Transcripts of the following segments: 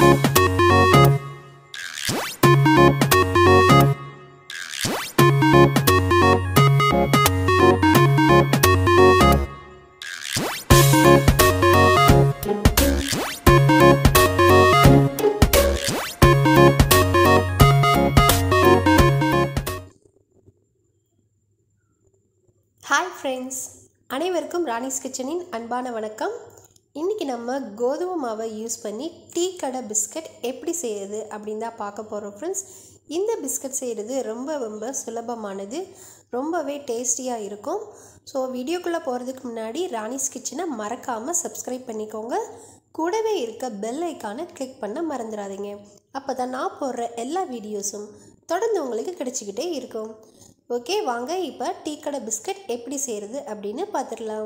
hi friends அனைவருக்கும் ராணிஸ் கிச்சனின் அன்பான வணக்கம் இன்றைக்கி நம்ம கோதுமை மாவை யூஸ் பண்ணி டீ கடை பிஸ்கட் எப்படி செய்கிறது அப்படின்னு தான் பார்க்க போகிறோம் ஃப்ரெண்ட்ஸ் இந்த பிஸ்கட் செய்கிறது ரொம்ப ரொம்ப சுலபமானது ரொம்பவே டேஸ்டியாக இருக்கும் ஸோ வீடியோக்குள்ளே போகிறதுக்கு முன்னாடி ராணிஸ் கிச்சனை மறக்காமல் சப்ஸ்கிரைப் பண்ணிக்கோங்க கூடவே இருக்க பெல் ஐக்கானை கிளிக் பண்ண மறந்துடாதீங்க அப்போ தான் நான் போடுற எல்லா வீடியோஸும் தொடர்ந்து உங்களுக்கு கிடச்சிக்கிட்டே இருக்கும் ஓகே வாங்க இப்போ டீ கடை பிஸ்கட் எப்படி செய்கிறது அப்படின்னு பார்த்துடலாம்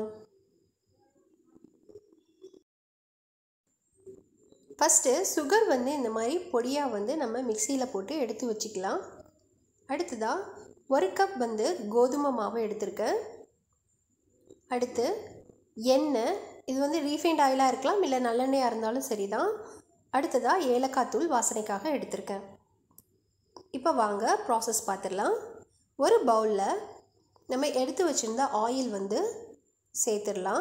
ஃபஸ்ட்டு சுகர் வந்து இந்த மாதிரி பொடியாக வந்து நம்ம மிக்சியில் போட்டு எடுத்து வச்சுக்கலாம் அடுத்ததாக ஒரு கப் வந்து கோதுமை மாவு எடுத்திருக்கேன் அடுத்து எண்ணெய் இது வந்து ரீஃபைண்ட் ஆயிலாக இருக்கலாம் இல்லை நல்லெண்ணெயாக இருந்தாலும் சரி தான் அடுத்ததாக ஏலக்காய் தூள் வாசனைக்காக எடுத்திருக்கேன் இப்போ வாங்க ப்ராசஸ் பார்த்துடலாம் ஒரு பவுலில் நம்ம எடுத்து வச்சுருந்த ஆயில் வந்து சேர்த்துடலாம்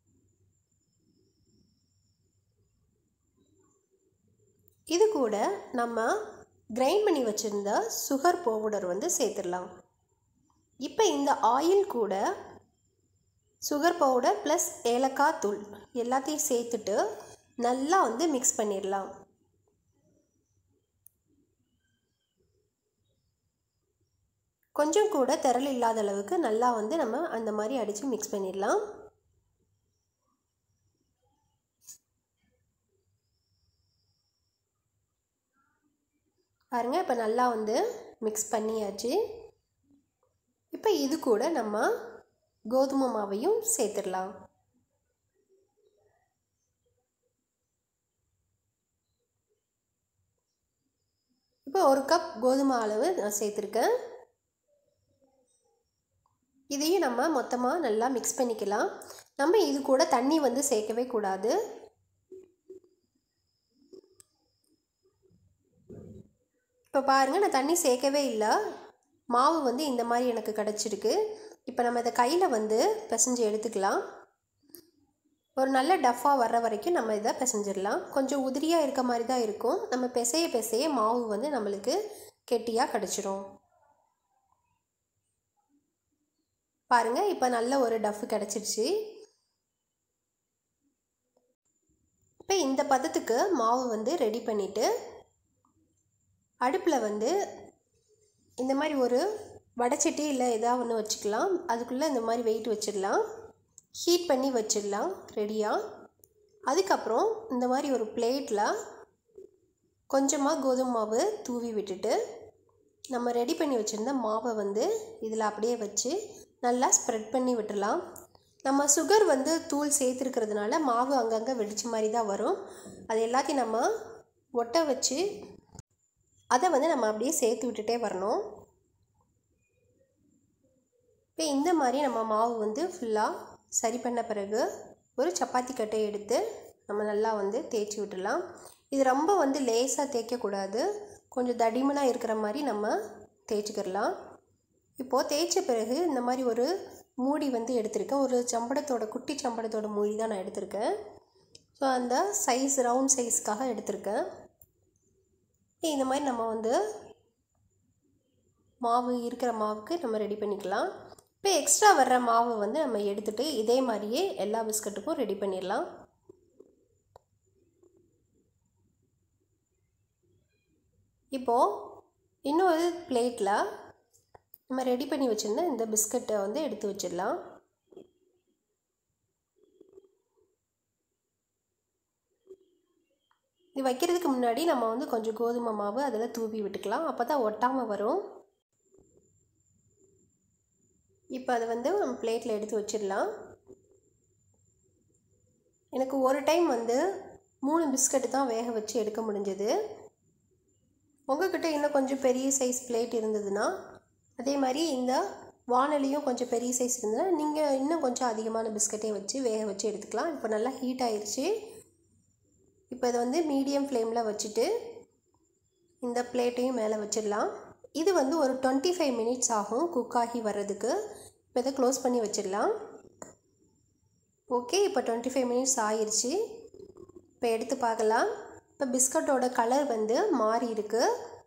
இது கூட நம்ம கிரைண்ட் பண்ணி வச்சுருந்த சுகர் பவுடர் வந்து சேர்த்துடலாம் இப்போ இந்த ஆயில் கூட சுகர் பவுடர் ப்ளஸ் ஏலக்காய் தூள் எல்லாத்தையும் சேர்த்துட்டு நல்லா வந்து மிக்ஸ் பண்ணிடலாம் கொஞ்சம் கூட திரள் இல்லாத அளவுக்கு நல்லா வந்து நம்ம அந்த மாதிரி அடித்து மிக்ஸ் பண்ணிடலாம் பாருங்கள் இப்போ நல்லா வந்து மிக்ஸ் பண்ணியாச்சு இப்போ இது கூட நம்ம கோதுமை மாவையும் சேர்த்துடலாம் இப்போ ஒரு கப் கோதுமை அளவு நான் சேர்த்துருக்கேன் இதையும் நம்ம மொத்தமாக நல்லா மிக்ஸ் பண்ணிக்கலாம் நம்ம இது கூட தண்ணி வந்து சேர்க்கவே கூடாது இப்போ பாருங்கள் நான் தண்ணி சேர்க்கவே இல்லை மாவு வந்து இந்த மாதிரி எனக்கு கிடச்சிருக்கு இப்போ நம்ம இதை கையில் வந்து பிசைஞ்சு எடுத்துக்கலாம் ஒரு நல்ல டஃப்பாக வர்ற வரைக்கும் நம்ம இதை பிசைஞ்சிடலாம் கொஞ்சம் உதிரியாக இருக்க மாதிரி தான் இருக்கும் நம்ம பிசைய பிசைய மாவு வந்து நம்மளுக்கு கெட்டியாக கிடச்சிரும் பாருங்கள் இப்போ நல்ல ஒரு டஃப் கிடச்சிருச்சு இப்போ இந்த பதத்துக்கு மாவு வந்து ரெடி பண்ணிவிட்டு அடுப்பில் வந்து இந்த மாதிரி ஒரு வடைச்சட்டி இல்லை எதாவது ஒன்று வச்சுக்கலாம் அதுக்குள்ளே இந்த மாதிரி வெயிட் வச்சிடலாம் ஹீட் பண்ணி வச்சிடலாம் ரெடியாக அதுக்கப்புறம் இந்த மாதிரி ஒரு பிளேட்டில் கொஞ்சமாக கோதுமை மாவு தூவி விட்டுட்டு நம்ம ரெடி பண்ணி வச்சுருந்த மாவை வந்து இதில் அப்படியே வச்சு நல்லா ஸ்ப்ரெட் பண்ணி விட்டுடலாம் நம்ம சுகர் வந்து தூள் சேர்த்துருக்கிறதுனால மாவு அங்கங்கே வெடிச்ச மாதிரி தான் வரும் அது எல்லாத்தையும் நம்ம ஒட்ட வச்சு அதை வந்து நம்ம அப்படியே சேர்த்து விட்டுட்டே வரணும் இப்போ இந்த மாதிரி நம்ம மாவு வந்து ஃபுல்லாக சரி பண்ண பிறகு ஒரு சப்பாத்தி கட்டை எடுத்து நம்ம நல்லா வந்து தேய்ச்சி விட்டுடலாம் இது ரொம்ப வந்து லேசாக தேய்க்கக்கூடாது கொஞ்சம் தடிமனாக இருக்கிற மாதிரி நம்ம தேய்ச்சிக்கிடலாம் இப்போது தேய்ச்ச பிறகு இந்த மாதிரி ஒரு மூடி வந்து எடுத்திருக்கேன் ஒரு சம்படத்தோட குட்டி சம்படத்தோட மூடி தான் நான் எடுத்திருக்கேன் ஸோ அந்த சைஸ் ரவுண்ட் சைஸ்க்காக எடுத்திருக்கேன் இந்த மாதிரி நம்ம வந்து மாவு இருக்கிற மாவுக்கு நம்ம ரெடி பண்ணிக்கலாம் இப்போ எக்ஸ்ட்ரா வர்ற மாவு வந்து நம்ம எடுத்துகிட்டு இதே மாதிரியே எல்லா பிஸ்கட்டுக்கும் ரெடி பண்ணிடலாம் இப்போது இன்னொரு பிளேட்டில் நம்ம ரெடி பண்ணி வச்சுருந்த இந்த பிஸ்கட்டை வந்து எடுத்து வச்சிடலாம் இது வைக்கிறதுக்கு முன்னாடி நம்ம வந்து கொஞ்சம் கோதுமை மாவு அதில் தூவி விட்டுக்கலாம் அப்போ தான் ஒட்டாமல் வரும் இப்போ அதை வந்து நம்ம பிளேட்டில் எடுத்து வச்சிடலாம் எனக்கு ஒரு டைம் வந்து மூணு பிஸ்கட்டு தான் வேக வச்சு எடுக்க முடிஞ்சது உங்கள்கிட்ட இன்னும் கொஞ்சம் பெரிய சைஸ் பிளேட் இருந்ததுன்னா அதே மாதிரி இந்த வானலியும் கொஞ்சம் பெரிய சைஸ் இருந்ததுன்னா நீங்கள் இன்னும் கொஞ்சம் அதிகமான பிஸ்கட்டே வச்சு வேக வச்சு எடுத்துக்கலாம் இப்போ நல்லா ஹீட் ஆயிடுச்சு இப்போ இதை வந்து மீடியம் ஃப்ளேமில் வச்சுட்டு இந்த பிளேட்டையும் மேலே வச்சிடலாம் இது வந்து ஒரு டுவெண்ட்டி ஃபைவ் மினிட்ஸ் ஆகும் குக் ஆகி வர்றதுக்கு இப்போ இதை க்ளோஸ் பண்ணி வச்சிடலாம் ஓகே இப்போ டுவெண்ட்டி ஃபைவ் மினிட்ஸ் ஆயிடுச்சு இப்போ எடுத்து பார்க்கலாம் இப்போ பிஸ்கட்டோட கலர் வந்து மாறி இருக்கு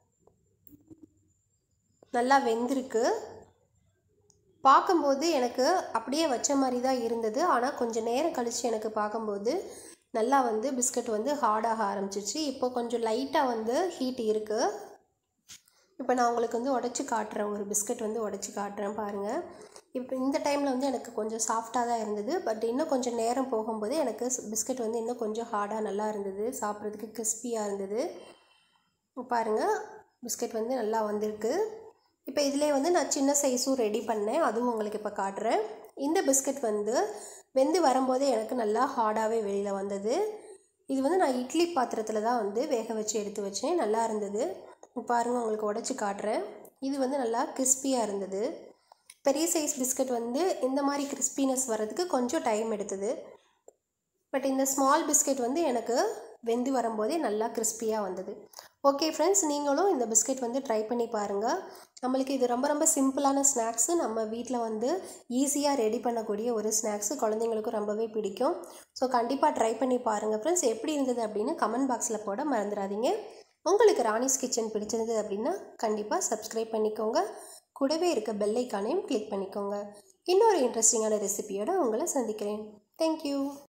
நல்லா வெந்திருக்கு பார்க்கும்போது எனக்கு அப்படியே வச்ச மாதிரி தான் இருந்தது ஆனால் கொஞ்சம் நேரம் கழித்து எனக்கு பார்க்கும்போது நல்லா வந்து பிஸ்கட் வந்து ஹார்டாக ஆரம்பிச்சிச்சு இப்போ கொஞ்சம் லைட்டாக வந்து ஹீட் இருக்குது இப்போ நான் உங்களுக்கு வந்து உடச்சி காட்டுறேன் ஒரு பிஸ்கட் வந்து உடச்சி காட்டுறேன் பாருங்கள் இப்போ இந்த டைமில் வந்து எனக்கு கொஞ்சம் சாஃப்டாக தான் இருந்தது பட் இன்னும் கொஞ்சம் நேரம் போகும்போது எனக்கு பிஸ்கட் வந்து இன்னும் கொஞ்சம் ஹார்டாக நல்லா இருந்தது சாப்பிட்றதுக்கு கிறிஸ்பியாக இருந்தது பாருங்கள் பிஸ்கட் வந்து நல்லா வந்திருக்கு இப்போ இதிலே வந்து நான் சின்ன சைஸும் ரெடி பண்ணேன் அதுவும் உங்களுக்கு இப்போ காட்டுறேன் இந்த பிஸ்கட் வந்து வெந்து வரும்போதே எனக்கு நல்லா ஹார்டாகவே வெளியில் வந்தது இது வந்து நான் இட்லி பாத்திரத்தில் தான் வந்து வேக வச்சு எடுத்து வச்சேன் நல்லா இருந்தது பாருங்கள் உங்களுக்கு உடச்சி காட்டுறேன் இது வந்து நல்லா கிறிஸ்பியாக இருந்தது பெரிய சைஸ் பிஸ்கட் வந்து இந்த மாதிரி கிறிஸ்பினஸ் வர்றதுக்கு கொஞ்சம் டைம் எடுத்தது பட் இந்த ஸ்மால் பிஸ்கெட் வந்து எனக்கு வெந்து வரும்போதே நல்லா கிறிஸ்பியாக வந்தது ஓகே ஃப்ரெண்ட்ஸ் நீங்களும் இந்த பிஸ்கெட் வந்து ட்ரை பண்ணி பாருங்கள் நம்மளுக்கு இது ரொம்ப ரொம்ப சிம்பிளான ஸ்நாக்ஸு நம்ம வீட்டில் வந்து ஈஸியாக ரெடி பண்ணக்கூடிய ஒரு ஸ்நாக்ஸு குழந்தைங்களுக்கும் ரொம்பவே பிடிக்கும் ஸோ கண்டிப்பாக ட்ரை பண்ணி பாருங்கள் ஃப்ரெண்ட்ஸ் எப்படி இருந்தது அப்படின்னு கமெண்ட் பாக்ஸில் போட மறந்துடாதீங்க உங்களுக்கு ராணிஸ் கிச்சன் பிடிச்சிருந்தது அப்படின்னா கண்டிப்பாக சப்ஸ்கிரைப் பண்ணிக்கோங்க கூடவே இருக்க பெல் ஐக்கானையும் கிளிக் பண்ணிக்கோங்க இன்னொரு இன்ட்ரெஸ்டிங்கான ரெசிபியோட உங்களை சந்திக்கிறேன் தேங்க்யூ